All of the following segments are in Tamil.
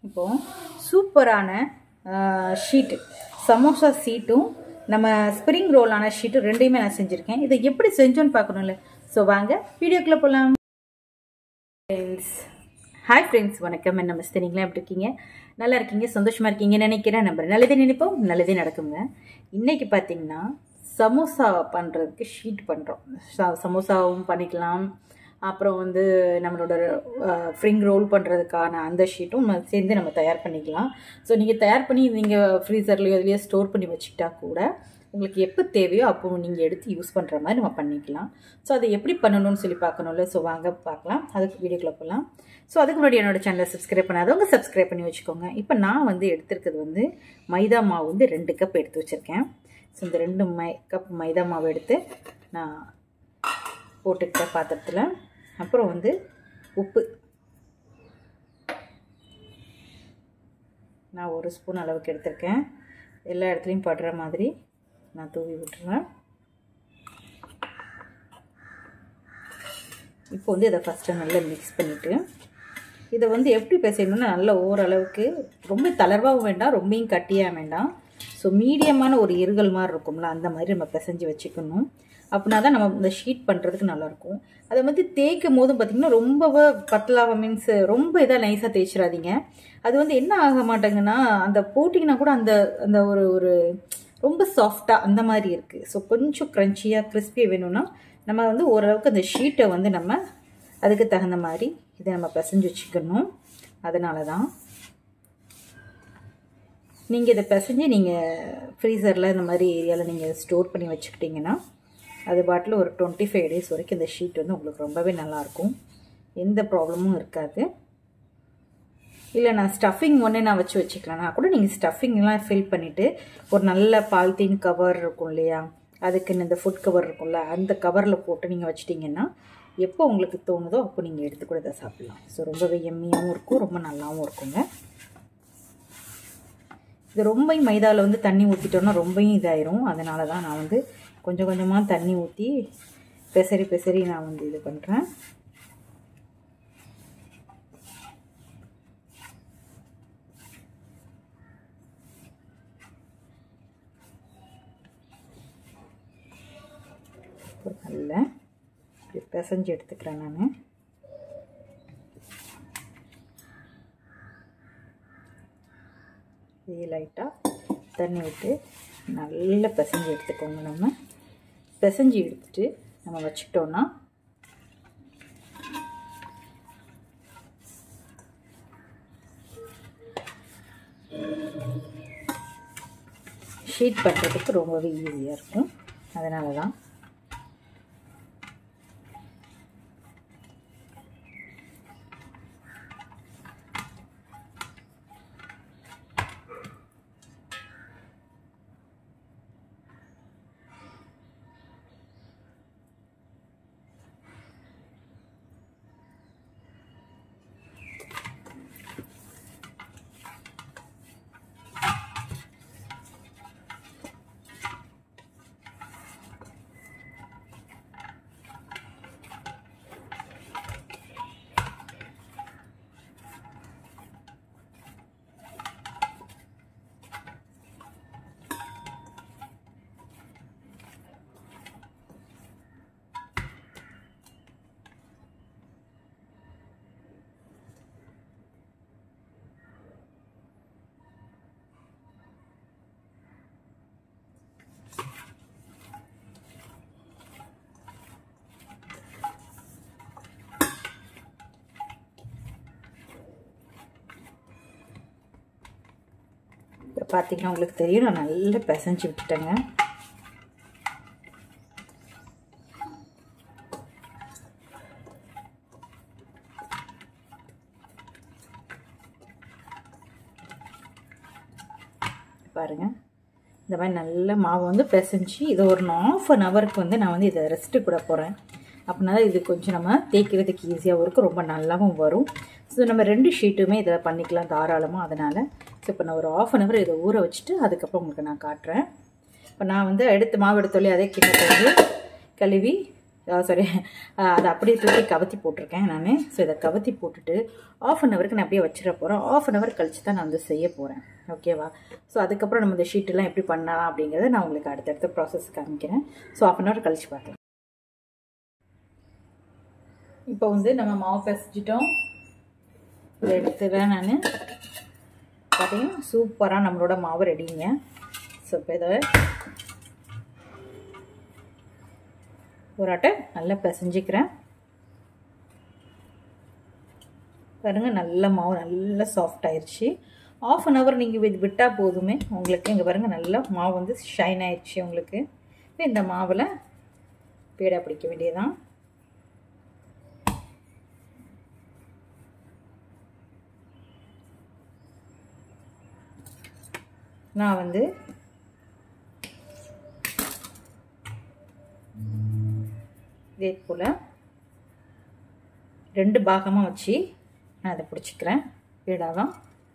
இப்போது சூப்பரான ஷீட்டு சமோசா ஷீட்டும் நம்ம ஸ்ப்ரிங் ரோலான ஷீட்டும் ரெண்டையுமே நான் செஞ்சுருக்கேன் இதை எப்படி செஞ்சோன்னு பார்க்கணும்ல ஸோ வாங்க வீடியோக்குள்ளே போகலாம் ஃப்ரெண்ட்ஸ் ஹாய் ஃப்ரெண்ட்ஸ் வணக்கம் நமஸ்தே நீங்களா எப்படி இருக்கீங்க நல்லா இருக்கீங்க சந்தோஷமாக இருக்கீங்கன்னு நினைக்கிறேன் நம்ம நல்லதே நினைப்போம் நல்லதே நடக்குங்க இன்றைக்கி பார்த்தீங்கன்னா சமோசா பண்ணுறதுக்கு ஷீட் பண்ணுறோம் சமோசாவும் பண்ணிக்கலாம் அப்புறம் வந்து நம்மளோட ஃப்ரிங் ரோல் பண்ணுறதுக்கான அந்த ஷீட்டும் நம்ம சேர்ந்து நம்ம தயார் பண்ணிக்கலாம் ஸோ நீங்கள் தயார் பண்ணி நீங்கள் ஃப்ரீசர்லேயோ இதுலேயோ ஸ்டோர் பண்ணி வச்சுக்கிட்டா கூட உங்களுக்கு எப்போ தேவையோ அப்போ நீங்கள் எடுத்து யூஸ் பண்ணுற மாதிரி நம்ம பண்ணிக்கலாம் ஸோ அதை எப்படி பண்ணணும்னு சொல்லி பார்க்கணும்ல ஸோ வாங்க பார்க்கலாம் அதுக்கு வீடியோக்குள்ளே போகலாம் ஸோ அதுக்கு முன்னாடி என்னோடய சேனலை சப்ஸ்கிரைப் பண்ணாதவங்க சப்ஸ்கிரைப் பண்ணி வச்சுக்கோங்க இப்போ நான் வந்து எடுத்துருக்கிறது வந்து மைதா மாவு வந்து ரெண்டு கப் எடுத்து வச்சுருக்கேன் ஸோ இந்த ரெண்டு மை கப் மைதா மாவு எடுத்து நான் போட்டுக்கிட்ட பாத்திரத்தில் அப்புறம் வந்து உப்பு நான் ஒரு ஸ்பூன் அளவுக்கு எடுத்திருக்கேன் எல்லா இடத்துலையும் படுற மாதிரி நான் தூவி விட்டுருவேன் இப்போ வந்து இதை ஃபஸ்ட்டு நல்லா மிக்ஸ் பண்ணிவிட்டு இதை வந்து எப்படி பிசையணும்னா நல்லா ஓரளவுக்கு ரொம்ப தளர்வாகவும் வேண்டாம் ரொம்பவும் கட்டியாக வேண்டாம் ஸோ மீடியமான ஒரு இருகல் மாதிரி இருக்கும்ல அந்த மாதிரி நம்ம பிசைஞ்சு வச்சுக்கணும் அப்படின்னா தான் நம்ம இந்த ஷீட் பண்ணுறதுக்கு நல்லாயிருக்கும் அதை வந்து தேய்க்கும் போதும் பார்த்திங்கன்னா ரொம்ப பத்தலாக மீன்ஸ் ரொம்ப இதாக நைஸாக தேய்ச்சிடாதீங்க அது வந்து என்ன ஆக மாட்டேங்கன்னா அந்த போட்டிங்கன்னா கூட அந்த அந்த ஒரு ஒரு ரொம்ப சாஃப்டாக அந்த மாதிரி இருக்குது ஸோ கொஞ்சம் க்ரன்ச்சியாக கிறிஸ்பியாக வேணும்னா நம்ம வந்து ஓரளவுக்கு அந்த ஷீட்டை வந்து நம்ம அதுக்கு தகுந்த மாதிரி இதை நம்ம பிசைஞ்சு வச்சுக்கணும் அதனால தான் நீங்கள் இதை பிசைஞ்சு நீங்கள் ஃப்ரீசரில் இந்த மாதிரி ஏரியாவில் நீங்கள் ஸ்டோர் பண்ணி வச்சுக்கிட்டிங்கன்னா அது பாட்டில் ஒரு டுவெண்ட்டி ஃபைவ் டேஸ் வரைக்கும் இந்த ஷீட் வந்து உங்களுக்கு ரொம்பவே நல்லாயிருக்கும் எந்த ப்ராப்ளமும் இருக்காது இல்லை நான் ஸ்டஃபிங் ஒன்று நான் வச்சு வச்சுக்கலாம்னா கூட நீங்கள் ஸ்டஃபிங்லாம் ஃபில் பண்ணிவிட்டு ஒரு நல்ல பால்தீன் கவர் இருக்கும் இல்லையா அதுக்குன்னு இந்த ஃபுட் கவர் இருக்கும்ல அந்த கவரில் போட்டு நீங்கள் வச்சிட்டிங்கன்னா எப்போ உங்களுக்கு தோணுதோ அப்போ நீங்கள் எடுத்து கூட இதை சாப்பிட்லாம் ஸோ ரொம்பவே எம்மியாகவும் இருக்கும் ரொம்ப நல்லாவும் இருக்குங்க இது ரொம்பவும் மைதாவில் வந்து தண்ணி ஊற்றிட்டோன்னா ரொம்பவும் இதாயிரும் அதனால தான் நான் வந்து கொஞ்சம் கொஞ்சமாக தண்ணி ஊற்றி பெசரி பெசரி நான் வந்து இது பண்ணுறேன் நல்ல இப்படி பிசைஞ்சு எடுத்துக்கிறேன் நான் இதே லைட்டாக தண்ணி விட்டு நல்லா பிசைஞ்சு எடுத்துக்கோங்க நம்ம பிசைஞ்சு எடுத்துட்டு நம்ம வச்சுக்கிட்டோன்னா ஷீட் பண்ணுறதுக்கு ரொம்பவே ஈஸியாக இருக்கும் அதனால தான் இப்போ பார்த்தீங்கன்னா உங்களுக்கு தெரியும் நான் நல்லா பிசைஞ்சு விட்டுட்டேங்க பாருங்கள் இந்த மாதிரி நல்ல மாவு வந்து பிசைஞ்சு இதை ஒரு ஆஃப் அன் ஹவருக்கு வந்து நான் வந்து இதை ரெஸ்ட்டு கூட போகிறேன் அப்படின்னா இது கொஞ்சம் நம்ம தேய்க்கிறதுக்கு ஈஸியாகவும் இருக்கும் ரொம்ப நல்லாவும் வரும் ஸோ நம்ம ரெண்டு ஷீட்டுமே இதில் பண்ணிக்கலாம் தாராளமாக அதனால் ஸோ இப்போ நான் ஒரு ஆஃப் அன் ஹவர் இதை ஊற வச்சுட்டு அதுக்கப்புறம் உங்களுக்கு நான் காட்டுறேன் இப்போ நான் வந்து எடுத்து மாவு எடுத்தோலே அதே கிண்ணத்தை வந்து கழுவி சாரி அதை அப்படியே தூக்கி கவத்தி போட்டிருக்கேன் நான் ஸோ இதை கவத்தி போட்டுட்டு ஆஃப் அன் ஹவருக்கு நான் அப்படியே வச்சிட போகிறேன் ஆஃப் அன் ஹவர் கழிச்சு தான் நான் வந்து செய்ய போகிறேன் ஓகேவா ஸோ அதுக்கப்புறம் நம்ம இந்த ஷீட்டெல்லாம் எப்படி பண்ணலாம் அப்படிங்கிறத நான் உங்களுக்கு அடுத்தடுத்த ப்ராசஸ் காமிக்கிறேன் ஸோ ஆஃப் அன் ஹவர் கழிச்சு பார்க்கலாம் இப்போ வந்து நம்ம மாவு பிசைச்சிட்டோம் இதை எடுத்துகிறேன் நான் பார்த்தீங்கன்னா சூப்பராக நம்மளோட மாவு ரெடிங்க ஸோ இப்போ இதை ஒரு அட்டை நல்லா பிசைஞ்சிக்கிறேன் பாருங்கள் நல்ல மாவு நல்லா சாஃப்ட் ஆயிடுச்சு ஆஃப் அன் ஹவர் நீங்கள் இது விட்டால் போதுமே உங்களுக்கு இங்கே பாருங்கள் நல்லா மாவு வந்து ஷைன் ஆயிடுச்சு உங்களுக்கு இப்போ இந்த மாவில் பீடா பிடிக்க வேண்டியதான் நான் வந்து இதே போல் ரெண்டு பாகமாக வச்சு நான் அதை பிடிச்சிக்கிறேன் வீடாக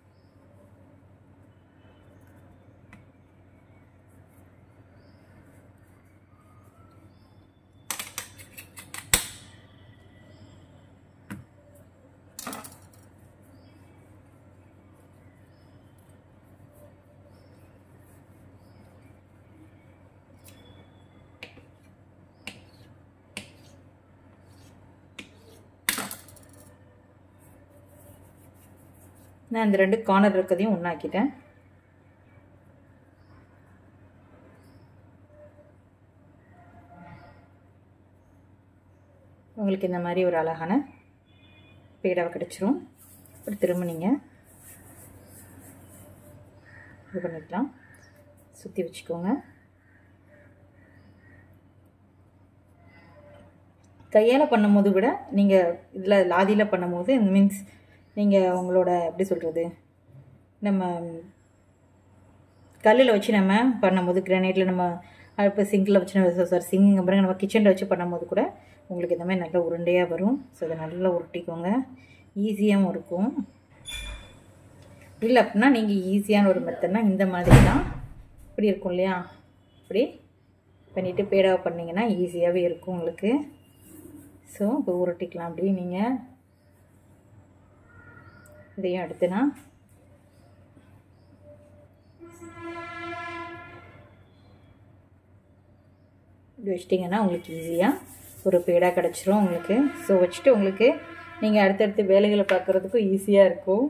நான் இந்த ரெண்டு கார்னர் இருக்கிறதையும் ஒன்றாக்கிட்டேன் உங்களுக்கு இந்த மாதிரி ஒரு அழகான பேடாவை கிடச்சிரும் அப்புறம் திரும்ப நீங்கள் இது பண்ணிக்கலாம் சுற்றி வச்சுக்கோங்க கையால் பண்ணும்போது விட நீங்கள் இதில் லாதியில் பண்ணும்போது மீன்ஸ் நீங்கள் உங்களோட எப்படி சொல்கிறது நம்ம கல்லில் வச்சு நம்ம பண்ணும்போது கிரானைட்டில் நம்ம இப்போ சிங்கில் வச்சு நம்ம சாரி சிங் பிறகு நம்ம கிச்சனில் வச்சு பண்ணும்போது கூட உங்களுக்கு இந்த மாதிரி நல்ல உருண்டையாக வரும் ஸோ அதை நல்லா உருட்டிக்கோங்க ஈஸியாகவும் இருக்கும் இல்லை அப்படின்னா நீங்கள் ஈஸியான ஒரு மெத்தட்னா இந்த மாதிரி தான் இப்படி இருக்கும் இல்லையா இப்படி பண்ணிவிட்டு பேடாவை பண்ணிங்கன்னா ஈஸியாகவே இருக்கும் உங்களுக்கு ஸோ இப்போ உருட்டிக்கலாம் அப்படி நீங்கள் இதையும் எடுத்துனா இப்படி வச்சிட்டிங்கன்னா உங்களுக்கு ஈஸியாக ஒரு பேடாக கிடச்சிரும் உங்களுக்கு ஸோ வச்சுட்டு உங்களுக்கு நீங்கள் அடுத்தடுத்து வேலைகளை பார்க்குறதுக்கும் ஈஸியாக இருக்கும்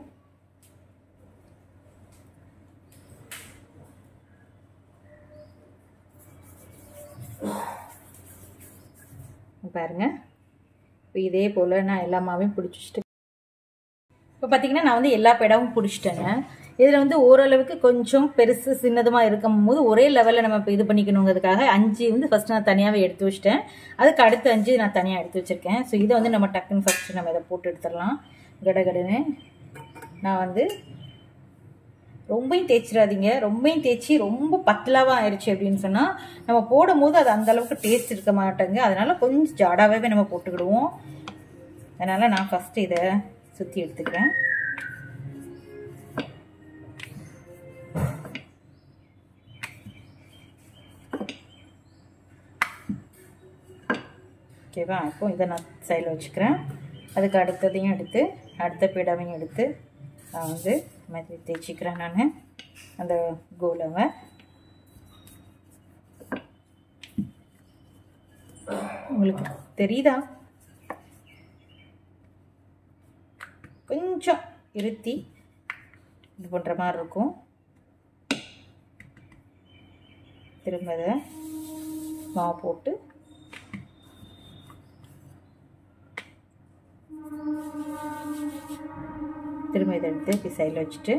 பாருங்கள் இப்போ இதே போல் நான் எல்லா மாவையும் பிடிச்சி வச்சுட்டு இப்போ பார்த்தீங்கன்னா நான் வந்து எல்லா பேடாவும் பிடிச்சிட்டேங்க இதில் வந்து ஓரளவுக்கு கொஞ்சம் பெருசு சின்னதுமாக இருக்கும் போது ஒரே லெவலில் நம்ம இப்போ இது பண்ணிக்கணுங்கிறதுக்காக அஞ்சு வந்து ஃபஸ்ட்டு நான் தனியாகவே எடுத்து வச்சிட்டேன் அதுக்கு அடுத்த அஞ்சு நான் தனியாக எடுத்து வச்சுருக்கேன் ஸோ இதை வந்து நம்ம டக்குன்னு ஃபஸ்ட்டு நம்ம இதை போட்டு எடுத்துடலாம் கடகடன்னு நான் வந்து ரொம்பையும் தேய்ச்சிடாதீங்க ரொம்பையும் தேய்ச்சி ரொம்ப பத்தலாவாக ஆயிடுச்சு அப்படின்னு சொன்னால் நம்ம போடும் போது அது அந்தளவுக்கு டேஸ்ட் இருக்க மாட்டேங்க அதனால் கொஞ்சம் ஜாடாகவே நம்ம போட்டுக்கிடுவோம் அதனால் நான் ஃபஸ்ட்டு இதை சுற்றி எடுத்துக்கிறேன் ஓகேவா இப்போ இதை நான் சைடில் வச்சுக்கிறேன் அதுக்கு அடுத்ததையும் எடுத்து அடுத்த பீடாவையும் எடுத்து நான் வந்து மாதிரி தேய்ச்சிக்கிறேன் நான் அந்த கோலவை உங்களுக்கு தெரியுதா கொஞ்சம் இருத்தி இது பண்ணுற மாதிரி இருக்கும் திரும்ப அதை மாவு போட்டு திரும்ப இதை எடுத்து இப்படி சைடில் வச்சுட்டு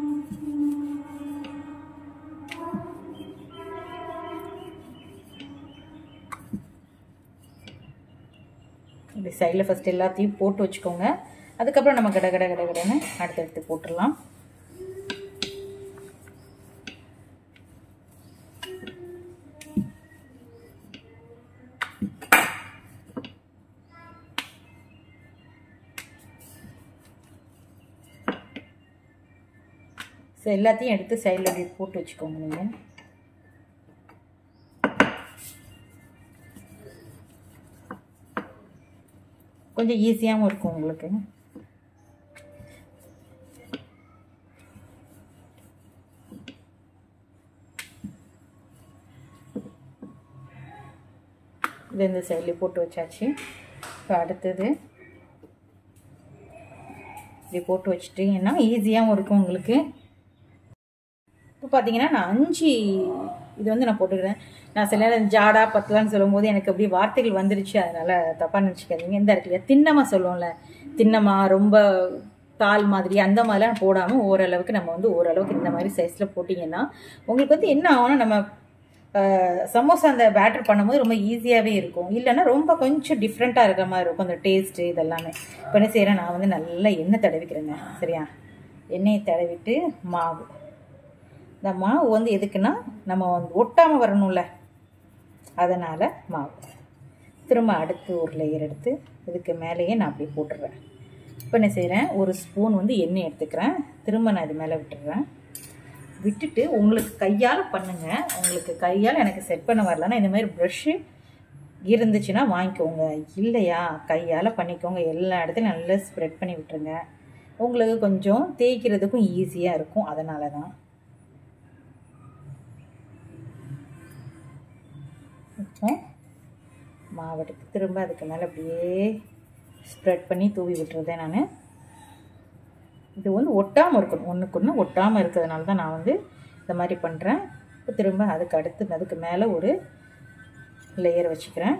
இப்படி சைடில் ஃபஸ்ட் எல்லாத்தையும் போட்டு வச்சுக்கோங்க அதுக்கப்புறம் நம்ம கட கட கட கடன்னு அடுத்தடுத்து போட்டுடலாம் ஸோ எல்லாத்தையும் எடுத்து சைடில் இப்படி போட்டு வச்சுக்கோங்க நீங்கள் கொஞ்சம் ஈஸியாகவும் இருக்கும் உங்களுக்கு இது இந்த சைட்லேயே போட்டு வச்சாச்சு இப்போ அடுத்தது இப்படி போட்டு வச்சுட்டிங்கன்னா ஈஸியாகவும் இருக்கும் உங்களுக்கு இப்போ பார்த்தீங்கன்னா நான் அஞ்சு இது வந்து நான் போட்டுக்கிறேன் நான் சில நேரம் ஜாடா பத்தலான்னு சொல்லும்போது எனக்கு அப்படியே வார்த்தைகள் வந்துருச்சு அதனால் தப்பாக நினச்சிக்காதீங்க இந்த இடத்துல திண்ணமாக சொல்லுவோம்ல திண்ணமாக ரொம்ப தால் மாதிரி அந்த மாதிரிலாம் போடாமல் ஓரளவுக்கு நம்ம வந்து ஓரளவுக்கு இந்த மாதிரி சைஸில் போட்டிங்கன்னா உங்களுக்கு வந்து என்ன ஆகும்னா நம்ம சமோசா அந்த பேட்டர் பண்ணும்போது ரொம்ப ஈஸியாகவே இருக்கும் இல்லைன்னா ரொம்ப கொஞ்சம் டிஃப்ரெண்ட்டாக இருக்கிற மாதிரி இருக்கும் அந்த டேஸ்ட்டு இதெல்லாமே இப்போ என்ன செய்கிறேன் நான் வந்து நல்லா எண்ணெய் தடவிக்கிறேங்க சரியா எண்ணெயை தடவிட்டு மாவு இந்த மாவு வந்து எதுக்குன்னா நம்ம வந்து ஒட்டாமல் வரணும்ல அதனால் மாவு திரும்ப அடுத்து ஒரு லேயர் எடுத்து இதுக்கு மேலேயே நான் அப்படியே போட்டுடுறேன் இப்போ என்ன செய்கிறேன் ஒரு ஸ்பூன் வந்து எண்ணெய் எடுத்துக்கிறேன் திரும்ப நான் இது மேலே விட்டுடுறேன் விட்டுட்டு உங்களுக்கு கையால் பண்ணுங்கள் உங்களுக்கு கையால் எனக்கு செட் பண்ண வரலன்னா இந்த மாதிரி ப்ரஷ்ஷு இருந்துச்சுன்னா வாங்கிக்கோங்க இல்லையா கையால் பண்ணிக்கோங்க எல்லா இடத்துலையும் நல்லா ஸ்ப்ரெட் பண்ணி விட்டுருங்க உங்களுக்கு கொஞ்சம் தேய்க்கிறதுக்கும் ஈஸியாக இருக்கும் அதனால தான் இப்போ மாவெடுத்து திரும்ப அதுக்கு மேலே அப்படியே ஸ்ப்ரெட் பண்ணி தூவி விட்டுறதேன் நான் இது வந்து ஒட்டாமல் இருக்கணும் ஒன்றுக்கு ஒன்று ஒட்டாமல் இருக்கிறதுனால தான் நான் வந்து இந்த மாதிரி பண்ணுறேன் இப்போ திரும்ப அதுக்கு அடுத்து அதுக்கு மேலே ஒரு லேயர் வச்சுக்கிறேன்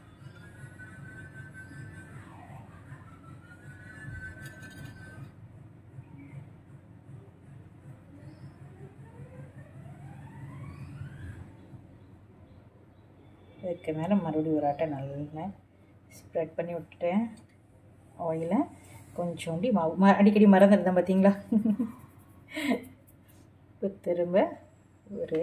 இதுக்கு மேலே மறுபடியும் ஒரு ஆட்டை நல்லா ஸ்ப்ரெட் பண்ணி விட்டுட்டேன் ஆயிலை கொஞ்சோண்டி மாவு ம அடிக்கடி மறந்துருந்தேன் பார்த்தீங்களா இப்போ திரும்ப ஒரு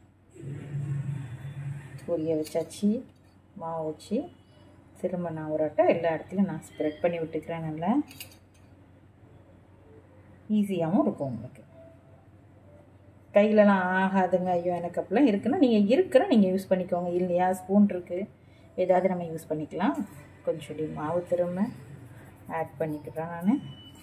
பொரிய வச்சாச்சு மாவு வச்சு திரும்ப நான் ஒரு ஆட்டை எல்லா இடத்துலையும் நான் ஸ்ப்ரெட் பண்ணி விட்டுக்கிறேன் நல்லா ஈஸியாகவும் இருக்கும் உங்களுக்கு கையிலலாம் ஆகாதுங்க ஐயோ எனக்கு அப்படிலாம் இருக்குன்னா நீங்கள் இருக்கிற நீங்கள் யூஸ் பண்ணிக்கோங்க இல்லையா ஸ்பூன் இருக்குது ஏதாவது நம்ம யூஸ் பண்ணிக்கலாம் கொஞ்சம் மாவு திரும்ப ஆட் பண்ணிக்கிறேன் நான்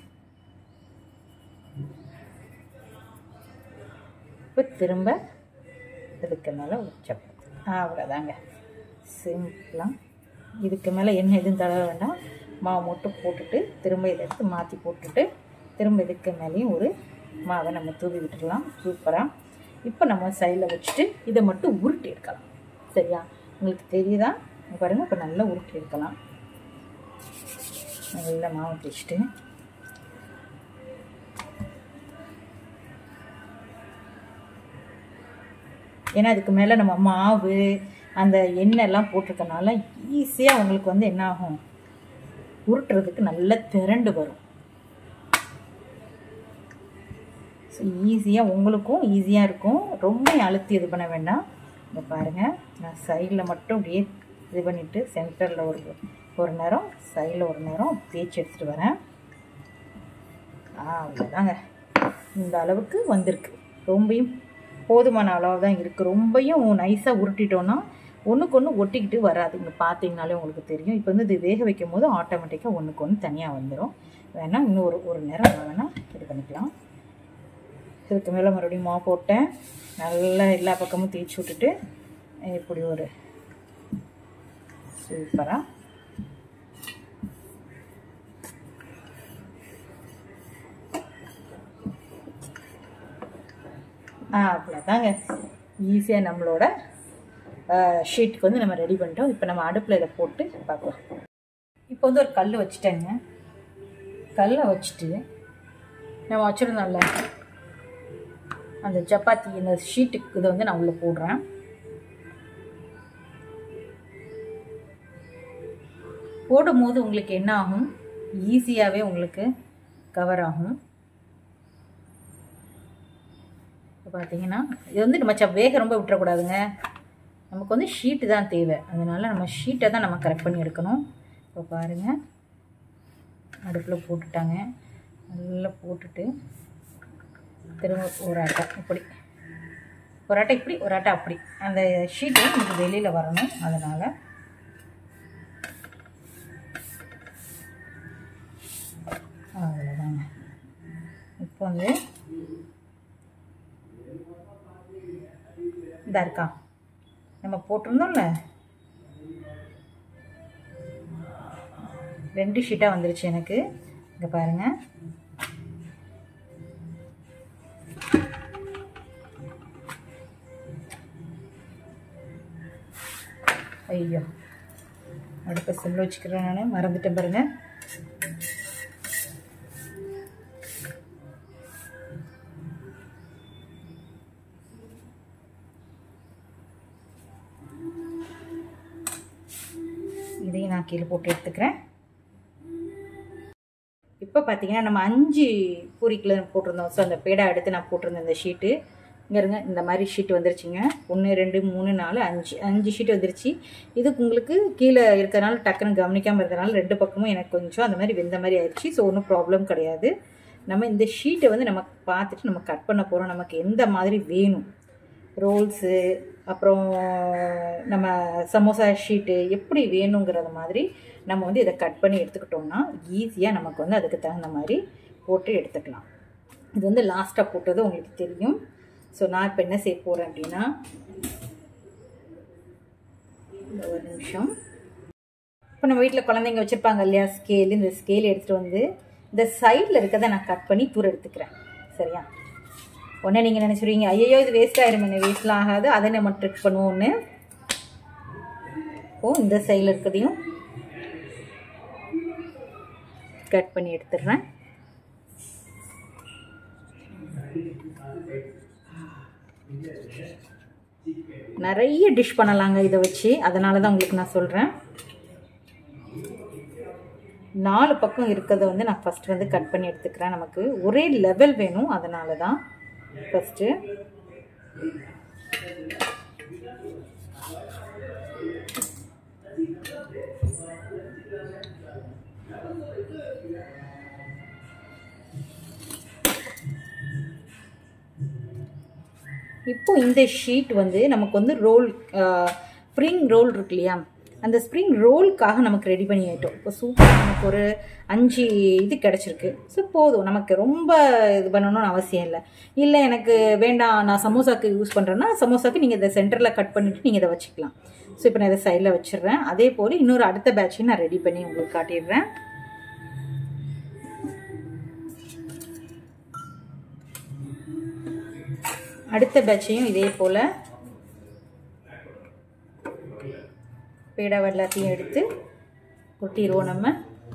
இப்போ திரும்ப இதுக்கு மேலே ஒரு சப்பாத்தி அவ்வளோதாங்க சிம்பிளாக இதுக்கு மேலே என்ன எதுவும் தடவை வேண்டாம் மாவு மட்டும் போட்டுட்டு திரும்ப இதை எடுத்து மாற்றி போட்டுட்டு திரும்ப இதுக்கு மேலேயும் ஒரு மாவை நம்ம தூவி விட்டுடலாம் சூப்பராக இப்போ நம்ம சைடில் வச்சுட்டு இதை மட்டும் உருட்டி எடுக்கலாம் சரியா உங்களுக்கு தெரியுதா பாருங்கள் இப்போ நல்லா உருட்டி எடுக்கலாம் நல்லா மாவு தேய்ச்சிட்டு ஏன்னா அதுக்கு மேலே நம்ம மாவு அந்த எண்ணெய்லாம் போட்டிருக்கனால ஈஸியாக உங்களுக்கு வந்து என்ன ஆகும் உருட்டுறதுக்கு நல்லா திரண்டு வரும் ஸோ ஈஸியாக உங்களுக்கும் ஈஸியாக இருக்கும் ரொம்ப அழுத்தி இது பண்ண வேண்டாம் இங்கே பாருங்கள் நான் சைடில் மட்டும் அப்படியே இது பண்ணிவிட்டு சென்டரில் ஒரு ஒரு நேரம் சைடில் ஒரு நேரம் தேய்ச்சி எடுத்துகிட்டு வரேன் ஆ அவ்வளோதாங்க இந்த அளவுக்கு வந்திருக்கு ரொம்பையும் போதுமான அளவு தான் இருக்குது ரொம்பையும் நைஸாக உருட்டிட்டோன்னா ஒன்றுக்கு ஒன்று ஒட்டிக்கிட்டு வராது இங்கே பார்த்தீங்கனாலே உங்களுக்கு தெரியும் இப்போ வந்து இது வேக வைக்கும் போது ஆட்டோமேட்டிக்காக ஒன்றுக்கு ஒன்று தனியாக வந்துடும் வேணால் இன்னும் ஒரு ஒரு நேரம் வேணால் இது பண்ணிக்கலாம் இதுக்கு மேலே மறுபடியும் மா போட்டேன் நல்லா எல்லா பக்கமும் தேய்ச்சி விட்டுட்டு இப்படி ஒரு சூப்பராக ஆ அவ்வளோதாங்க ஈஸியாக நம்மளோட ஷீட்டுக்கு வந்து நம்ம ரெடி பண்ணிட்டோம் இப்போ நம்ம அடுப்பில் இதை போட்டு பார்க்கலாம் இப்போ வந்து ஒரு கல் வச்சுட்டேங்க கல்லை வச்சுட்டு நம்ம வச்சுருந்தோம்ல அந்த சப்பாத்தி இந்த ஷீட்டுக்கு இதை வந்து நான் உள்ளே போடுறேன் போடும்போது உங்களுக்கு என்ன ஆகும் ஈஸியாகவே உங்களுக்கு கவர் ஆகும் இப்போ பார்த்தீங்கன்னா இது வந்து நம்ம ச வேக ரொம்ப விட்டுறக்கூடாதுங்க நமக்கு வந்து ஷீட்டு தான் தேவை அதனால் நம்ம ஷீட்டை தான் நம்ம கரெக்ட் பண்ணி எடுக்கணும் இப்போ பாருங்கள் அடுப்பில் போட்டுட்டாங்க நல்லா போட்டுட்டு திரும்ப ஒரு ஆட்டை இப்படி ஒரு ஆட்டை இப்படி ஒரு ஆட்டை அப்படி அந்த ஷீட்டு நமக்கு வெளியில் வரணும் அதனால் இப்போ வந்து இதா இருக்கா நம்ம போட்டிருந்தோம்ல ரெண்டு ஷீட்டாக வந்துருச்சு எனக்கு இங்கே பாருங்கள் ஐயோ அடுப்பை செல்ல வச்சுக்கிறேன் நான் மறந்துட்டேன் பாருங்க இதையும் நான் கீழே போட்டு எடுத்துக்கிறேன் இப்போ பார்த்தீங்கன்னா நம்ம அஞ்சு பூரிக்கில் போட்டிருந்தோம் ஸோ அந்த பேடா எடுத்து நான் போட்டிருந்தேன் இந்த ஷீட்டு இங்கே இருங்க இந்த மாதிரி ஷீட் வந்துருச்சுங்க ஒன்று ரெண்டு மூணு நாலு அஞ்சு அஞ்சு ஷீட் வந்துருச்சு இதுக்கு உங்களுக்கு கீழே இருக்கிறனால டக்குன்னு கவனிக்காமல் இருக்கிறனால ரெண்டு பக்கமும் எனக்கு கொஞ்சம் அந்த மாதிரி வெந்த மாதிரி ஆயிடுச்சு ஸோ ஒன்றும் ப்ராப்ளம் கிடையாது நம்ம இந்த ஷீட்டை வந்து நம்ம பார்த்துட்டு நம்ம கட் பண்ண போகிறோம் நமக்கு எந்த மாதிரி வேணும் ரோல்ஸு அப்புறம் நம்ம சமோசா ஷீட்டு எப்படி வேணுங்கிறத மாதிரி நம்ம வந்து இதை கட் பண்ணி எடுத்துக்கிட்டோம்னா ஈஸியாக நமக்கு வந்து அதுக்கு தகுந்த மாதிரி போட்டு எடுத்துக்கலாம் இது வந்து லாஸ்ட்டாக போட்டது உங்களுக்கு தெரியும் ஸோ நான் இப்போ என்ன செய்ய போகிறேன் அப்படின்னா இந்த ஒரு நிமிஷம் இப்போ நம்ம வீட்டில் குழந்தைங்க வச்சுருப்பாங்க இல்லையா ஸ்கேல் இந்த ஸ்கேல் எடுத்துகிட்டு வந்து இந்த சைடில் இருக்கிறத நான் கட் பண்ணி தூர எடுத்துக்கிறேன் சரியா உடனே நீங்கள் நினச்சிடுவீங்க ஐயோ இது வேஸ்ட் ஆயிரும் என்ன வேஸ்ட்லாம் ஆகாது அதை நம்ம ட்ரிக் பண்ணுவோன்னு ஓ இந்த சைடில் இருக்கிறதையும் கட் பண்ணி எடுத்துடுறேன் நிறைய டிஷ் பண்ணலாங்க இதை வச்சு அதனால தான் உங்களுக்கு நான் சொல்கிறேன் நாலு பக்கம் இருக்கிறத வந்து நான் ஃபஸ்ட்டு வந்து கட் பண்ணி எடுத்துக்கிறேன் நமக்கு ஒரே லெவல் வேணும் அதனால தான் ஃபஸ்ட்டு இப்போ இந்த ஷீட் வந்து நமக்கு வந்து ரோல் ஸ்ப்ரிங் ரோல் இருக்கு இல்லையா அந்த ஸ்ப்ரிங் ரோலுக்காக நமக்கு ரெடி பண்ணி ஆயிட்டோம் இப்போ சூப்பர் நமக்கு ஒரு அஞ்சு இது கிடச்சிருக்கு ஸோ போதும் நமக்கு ரொம்ப இது பண்ணணும்னு அவசியம் இல்லை இல்லை எனக்கு வேண்டாம் நான் சமோசாக்கு யூஸ் பண்ணுறேன்னா சமோசாக்கு நீங்கள் இதை சென்டரில் கட் பண்ணிவிட்டு நீங்கள் இதை வச்சுக்கலாம் ஸோ இப்போ நான் இதை சைடில் வச்சிடுறேன் அதே போல் இன்னொரு அடுத்த பேட்சையும் நான் ரெடி பண்ணி உங்களுக்கு காட்டிடுறேன் அடுத்த பேட்சையும் இதே போல் பேடாவை எல்லாத்தையும் எடுத்து கொட்டிடுவோம் நம்ம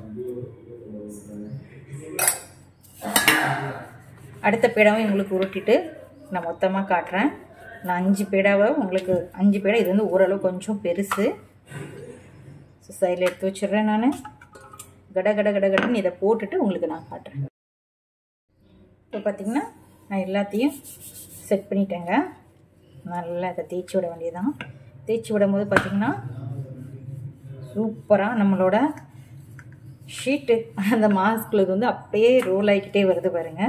அடுத்த பேடாவும் உங்களுக்கு உருட்டிட்டு நான் மொத்தமாக காட்டுறேன் நான் அஞ்சு பேடாவை உங்களுக்கு அஞ்சு பேடா இது வந்து ஓரளவு கொஞ்சம் பெருசு ஸோ சைடில் எடுத்து வச்சிடுறேன் நான் கட கட கட கடன்னு இதை போட்டுட்டு உங்களுக்கு நான் காட்டுறேன் இப்போ பார்த்தீங்கன்னா நான் எல்லாத்தையும் செட் பண்ணிட்டேங்க நல்லா இதை தேய்ச்சி விட வேண்டியதான் தேய்ச்சி விடும் போது பார்த்திங்கன்னா சூப்பராக நம்மளோட ஷீட்டு அந்த மாஸ்கில் இது வந்து அப்படியே ரோல் ஆகிக்கிட்டே வருது பாருங்கள்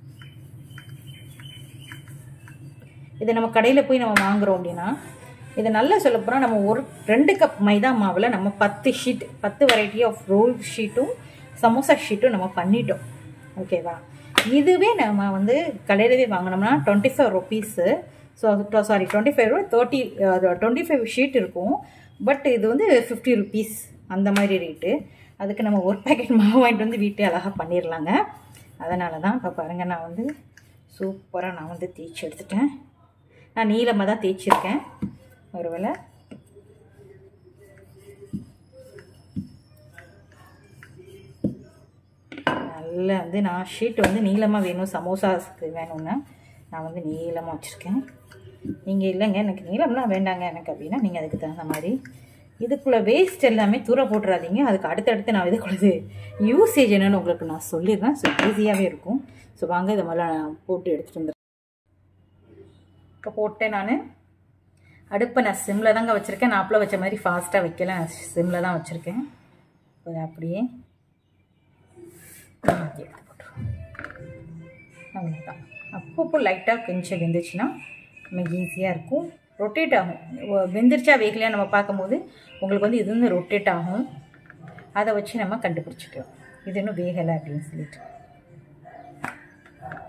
இதை நம்ம கடையில் போய் நம்ம வாங்குகிறோம் அப்படின்னா இதை நல்லா சொல்ல போனால் நம்ம ஒரு ரெண்டு கப் மைதா மாவில் நம்ம பத்து ஷீட் பத்து வெரைட்டி ஆஃப் ரோல் ஷீட்டும் சமோசா ஷீட்டும் நம்ம பண்ணிட்டோம் ஓகேவா இதுவே நம்ம வந்து கடையிலவே வாங்கினோம்னா twenty five rupees so sorry twenty five ரூபா தேர்ட்டி டுவெண்ட்டி ஃபைவ் ஷீட் இருக்கும் பட் இது வந்து ஃபிஃப்டி ருபீஸ் அந்த மாதிரி ரேட்டு அதுக்கு நம்ம ஒரு பேக்கெட் மாவு வாங்கிட்டு வந்து வீட்டே அழகாக பண்ணிடலாங்க அதனால தான் இப்போ பாருங்கள் நான் வந்து சூப்பராக நான் வந்து தேய்ச்சி எடுத்துட்டேன் நான் நீளமாக தான் தேய்ச்சிருக்கேன் ஒருவேளை நல்லா வந்து நான் ஷீட் வந்து நீளமாக வேணும் சமோசாஸ்க்கு வேணும்னா நான் வந்து நீளமாக வச்சுருக்கேன் நீங்கள் இல்லைங்க எனக்கு நீளம்லாம் வேண்டாங்க எனக்கு அப்படின்னா நீங்கள் அதுக்கு தகுந்த மாதிரி இதுக்குள்ளே வேஸ்ட் எல்லாமே தூர போட்டுறாதீங்க அதுக்கு அடுத்தடுத்து நான் இதுக்குள்ளது யூசேஜ் என்னன்னு உங்களுக்கு நான் சொல்லிடுறேன் ஸோ ஈஸியாகவே இருக்கும் ஸோ வாங்க இதை முதல்ல நான் போட்டு எடுத்துகிட்டு வந்துடுறேன் இப்போ போட்டேன் நான் அடுப்பை நான் சிம்மில் தாங்க வச்சுருக்கேன் நான் அப்பளம் வச்ச மாதிரி ஃபாஸ்ட்டாக வைக்கல நான் சிம்மில் தான் வச்சுருக்கேன் அது அப்படியே எடுத்து போட்டுருவோம் அவ்வளோதான் அப்பப்போ லைட்டாக கொஞ்சம் வெந்துச்சுன்னா நமக்கு ஈஸியாக இருக்கும் ரொட்டேட் ஆகும் வெந்துருச்சா வேகலையா நம்ம பார்க்கும்போது உங்களுக்கு வந்து இது வந்து ரொட்டேட் ஆகும் அதை வச்சு நம்ம கண்டுபிடிச்சிக்கலாம் இது இன்னும் வேகலை அப்படின்னு சொல்லிட்டு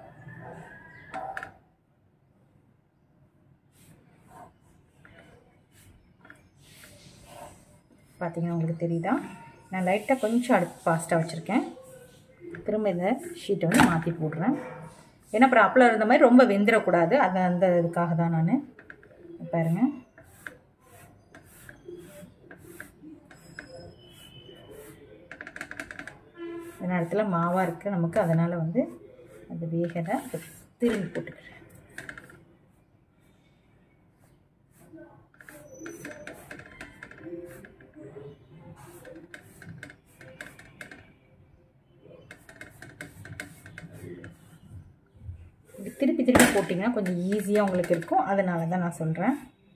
பார்த்தீங்கன்னா உங்களுக்கு தெரியுதா நான் லைட்டாக கொஞ்சம் அடுப்பு ஃபாஸ்ட்டாக வச்சுருக்கேன் திரும்ப இந்த ஷீட்டை வந்து மாற்றி போடுறேன் ஏன்னா அப்புறம் அப்பளம் இருந்த மாதிரி ரொம்ப வெந்துடக்கூடாது அது அந்த இதுக்காக தான் நான் பாருங்க இந்த நேரத்தில் மாவாக இருக்குது நமக்கு அதனால் வந்து அது வேகலை திரும்பி போட்டுக்கிறேன் இப்படி திருப்பி திருப்பி போட்டிங்கன்னா கொஞ்சம் ஈஸியாக உங்களுக்கு இருக்கும் அதனால தான் நான் சொல்கிறேன்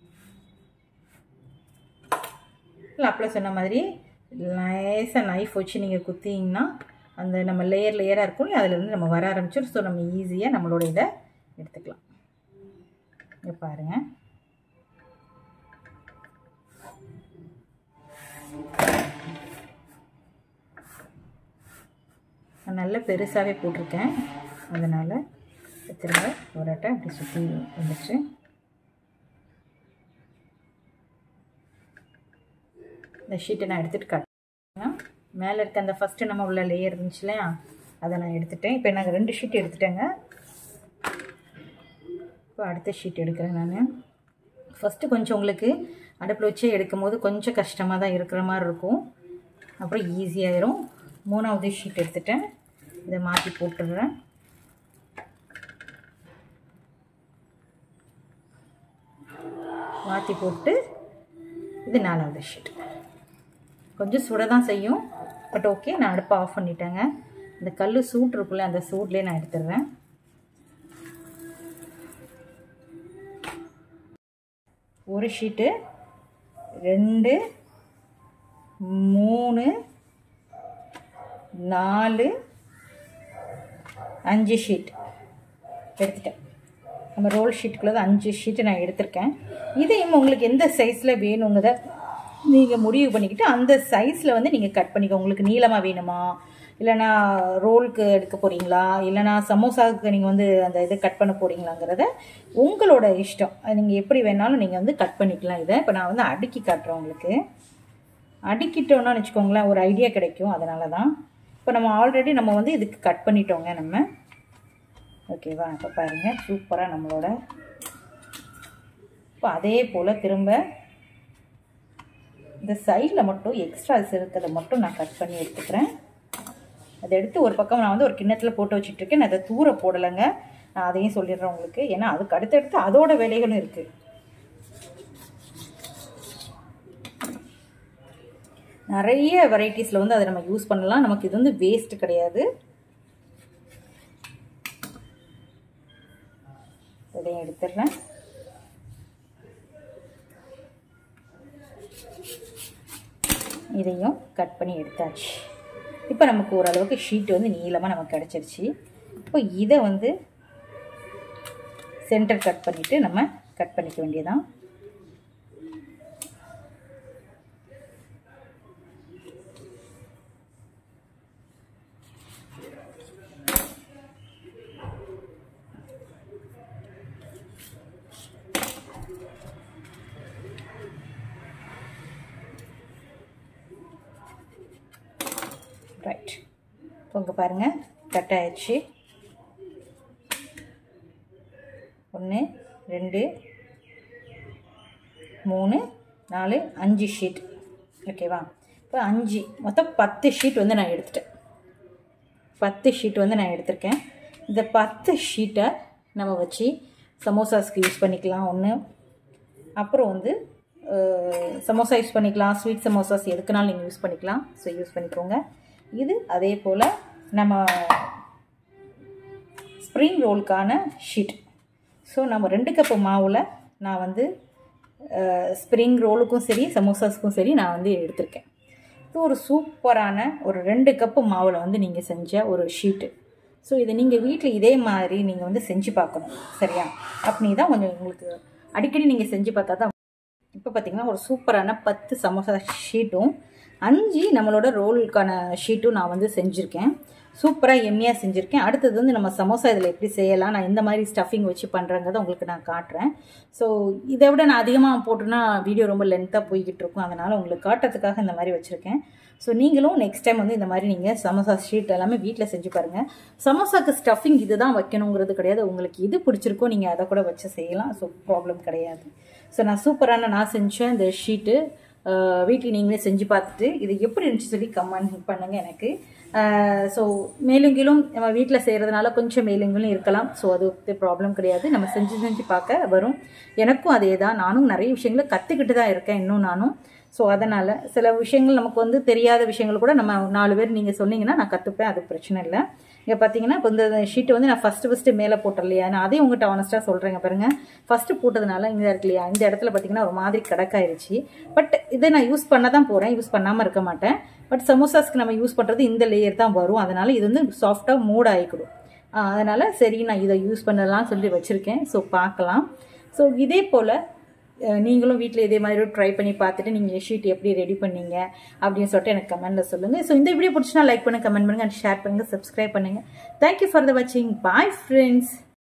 இல்லை அப்பள சொன்ன மாதிரி லேசாக நைஃப் வச்சு நீங்கள் குத்திங்கன்னா அந்த நம்ம லேயர் லேயராக இருக்கும் இல்லையா அதுலேருந்து நம்ம வர ஆரம்பிச்சிடும் ஸோ நம்ம ஈஸியாக நம்மளோட இதை எடுத்துக்கலாம் இங்கே பாருங்கள் நான் நல்ல பெருசாகவே போட்டிருக்கேன் அதனால் திரும்ப ஒரு அட்டை இப்படி சுற்றி வந்துச்சு இந்த ஷீட்டை நான் எடுத்துகிட்டு காட்டுறேன் மேலே இருக்க அந்த ஃபஸ்ட்டு நம்ம உள்ள லேயர் இருந்துச்சு இல்லையா அதை நான் எடுத்துட்டேன் இப்போ நாங்கள் ரெண்டு ஷீட் எடுத்துட்டேங்க இப்போ அடுத்த ஷீட் எடுக்கிறேன் நான் ஃபஸ்ட்டு கொஞ்சம் உங்களுக்கு அடுப்பில் வச்சு எடுக்கும் போது கொஞ்சம் கஷ்டமாக தான் இருக்கிற மாதிரி இருக்கும் அப்புறம் ஈஸியாகிடும் மூணாவது ஷீட் எடுத்துட்டேன் இதை மாற்றி போட்டுடுறேன் மாற்றி போட்டு இது நாலாவது ஷீட் கொஞ்சம் சுட தான் செய்யும் பட் ஓகே நான் அடுப்பை ஆஃப் பண்ணிட்டேங்க இந்த கல் சூட் இருக்குல்ல அந்த சூட்லேயே நான் எடுத்துடுறேன் ஒரு ஷீட்டு ரெண்டு மூணு நாலு அஞ்சு ஷீட் எடுத்துட்டேன் நம்ம ரோல் ஷீட்டுக்குள்ளே அஞ்சு ஷீட்டு நான் எடுத்திருக்கேன் இதையும் உங்களுக்கு எந்த சைஸில் வேணுங்கிறத நீங்கள் முடிவு பண்ணிக்கிட்டு அந்த சைஸில் வந்து நீங்கள் கட் பண்ணிக்கோ உங்களுக்கு நீளமாக வேணுமா இல்லைனா ரோலுக்கு எடுக்க போகிறீங்களா இல்லைனா சமோசாவுக்கு நீங்கள் வந்து அந்த இதை கட் பண்ண போகிறீங்களாங்கிறத உங்களோட இஷ்டம் அது நீங்கள் எப்படி வேணாலும் நீங்கள் வந்து கட் பண்ணிக்கலாம் இதை இப்போ நான் வந்து அடுக்கி காட்டுறேன் உங்களுக்கு அடுக்கிட்டோன்னா வச்சுக்கோங்களேன் ஒரு ஐடியா கிடைக்கும் அதனால தான் இப்போ நம்ம ஆல்ரெடி நம்ம வந்து இதுக்கு கட் பண்ணிட்டோங்க நம்ம ஓகேவா இப்போ பாருங்கள் சூப்பராக நம்மளோட இப்போ அதே போல் திரும்ப இந்த சைடில் மட்டும் எக்ஸ்ட்ரா இருக்கிறத மட்டும் நான் கட் பண்ணி எடுத்துக்கிறேன் அதை எடுத்து ஒரு பக்கம் நான் வந்து ஒரு கிண்ணத்தில் போட்டு வச்சுட்ருக்கேன் நான் அதை தூர போடலைங்க நான் அதையும் சொல்லிடுறேன் உங்களுக்கு ஏன்னா அதுக்கு அடுத்தடுத்து அதோட வேலைகளும் இருக்குது நிறைய வெரைட்டிஸில் வந்து அதை நம்ம யூஸ் பண்ணலாம் நமக்கு இது வந்து வேஸ்ட் கிடையாது இதையும் எடுத்துடுறேன் இதையும் கட் பண்ணி எடுத்தாச்சு இப்போ நமக்கு ஓரளவுக்கு ஷீட் வந்து நீளமாக நமக்கு கிடச்சிருச்சு இப்போ இதை வந்து சென்டர் கட் பண்ணிவிட்டு நம்ம கட் பண்ணிக்க வேண்டியதான் ரைட் இப்போ இங்கே பாருங்கள் கட் ஆயிடுச்சு ஒன்று ரெண்டு மூணு நாலு அஞ்சு ஷீட் ஓகேவா இப்போ அஞ்சு மொத்தம் பத்து ஷீட் வந்து நான் எடுத்துட்டேன் பத்து ஷீட் வந்து நான் எடுத்திருக்கேன் இந்த பத்து ஷீட்டை நம்ம வச்சு சமோசாஸ்க்கு யூஸ் பண்ணிக்கலாம் ஒன்று அப்புறம் வந்து சமோசா யூஸ் பண்ணிக்கலாம் ஸ்வீட் சமோசாஸ் எதுக்குனாலும் நீங்கள் யூஸ் பண்ணிக்கலாம் ஸோ யூஸ் பண்ணிக்கோங்க இது அதே போல் நம்ம ஸ்ப்ரிங் ரோலுக்கான ஷீட் ஸோ நம்ம ரெண்டு கப்பு மாவில் நான் வந்து ஸ்ப்ரிங் ரோலுக்கும் சரி சமோசாஸ்க்கும் சரி நான் வந்து எடுத்திருக்கேன் இது ஒரு சூப்பரான ஒரு ரெண்டு கப்பு மாவில் வந்து நீங்கள் செஞ்ச ஒரு ஷீட்டு ஸோ இதை நீங்கள் வீட்டில் இதே மாதிரி நீங்கள் வந்து செஞ்சு பார்க்கணும் சரியா அப்படி தான் கொஞ்சம் உங்களுக்கு அடிக்கடி நீங்கள் செஞ்சு பார்த்தா தான் இப்போ பார்த்தீங்கன்னா ஒரு சூப்பரான பத்து சமோசா ஷீட்டும் அஞ்சு நம்மளோட ரோலுக்கான ஷீட்டும் நான் வந்து செஞ்சுருக்கேன் சூப்பராக எம்மியாக செஞ்சுருக்கேன் அடுத்தது வந்து நம்ம சமோசா இதில் எப்படி செய்யலாம் நான் இந்த மாதிரி ஸ்டஃபிங் வச்சு பண்ணுறங்கிறத உங்களுக்கு நான் காட்டுறேன் ஸோ இதை விட நான் அதிகமாக போட்டோன்னா வீடியோ ரொம்ப லென்த்தாக போய்கிட்டு இருக்கும் அதனால் உங்களுக்கு காட்டுறதுக்காக இந்த மாதிரி வச்சுருக்கேன் ஸோ நீங்களும் நெக்ஸ்ட் டைம் வந்து இந்த மாதிரி நீங்கள் சமோசா ஷீட் எல்லாமே வீட்டில் செஞ்சு பாருங்கள் சமோசாக்கு ஸ்டஃபிங் இது தான் வைக்கணுங்கிறது கிடையாது உங்களுக்கு இது பிடிச்சிருக்கோ நீங்கள் அதை கூட வச்சு செய்யலாம் ஸோ ப்ராப்ளம் கிடையாது ஸோ நான் சூப்பரான நான் செஞ்சேன் இந்த ஷீட்டு வீட்டில் நீங்களே செஞ்சு பார்த்துட்டு இது எப்படி இருந்துச்சு சொல்லி கமெண்ட் பண்ணுங்கள் எனக்கு ஸோ மேலுங்கிலும் நம்ம வீட்டில் செய்கிறதுனால கொஞ்சம் மேலுங்கிலும் இருக்கலாம் ஸோ அது ப்ராப்ளம் கிடையாது நம்ம செஞ்சு செஞ்சு பார்க்க வரும் எனக்கும் அதே தான் நானும் நிறைய விஷயங்களை கற்றுக்கிட்டு தான் இருக்கேன் இன்னும் நானும் ஸோ அதனால் சில விஷயங்கள் நமக்கு வந்து தெரியாத விஷயங்கள் கூட நம்ம நாலு பேர் நீங்கள் சொன்னீங்கன்னா நான் கற்றுப்பேன் அது பிரச்சனை இல்லை இங்கே பார்த்தீங்கன்னா இப்போ இந்த ஷீட்டு வந்து நான் ஃபஸ்ட்டு ஃபஸ்ட்டு மேலே போட்டேன் இல்லையா நான் அதையும் உங்கள்கிட்ட ஆனஸ்ட்டாக சொல்கிறேங்க பாருங்கள் ஃபஸ்ட்டு போட்டதுனால இங்கே இருக்கு இல்லையா இந்த இடத்துல பார்த்தீங்கன்னா ஒரு மாதிரி கடக்காயிருச்சு பட் இதை நான் யூஸ் பண்ண தான் போகிறேன் யூஸ் பண்ணாமல் இருக்க மாட்டேன் பட் சமோசாஸ்க்கு நம்ம யூஸ் பண்ணுறது இந்த லேயர் தான் வரும் அதனால் இது வந்து சாஃப்டாக மூட் ஆகிக்கிடும் அதனால் சரி நான் இதை யூஸ் பண்ணலாம் சொல்லி வச்சுருக்கேன் ஸோ பார்க்கலாம் ஸோ இதே போல் நீங்களும் வீட்டில் இதே மாதிரி ட்ரை பண்ணி பார்த்துட்டு நீங்கள் ஷீட் எப்படி ரெடி பண்ணீங்க அப்படின்னு சொல்லிட்டு எனக்கு கமெண்ட்டில் சொல்லுங்கள் ஸோ இந்த வீடியோ பிடிச்சினா லைக் பண்ணுங்கள் கமெண்ட் பண்ணுங்கள் அண்ட் ஷேர் பண்ணுங்கள் சப்ஸ்கிரைப் பண்ணுங்கள் தேங்க்யூ ஃபார் த வாட்சிங் பாய் ஃப்ரெண்ட்ஸ்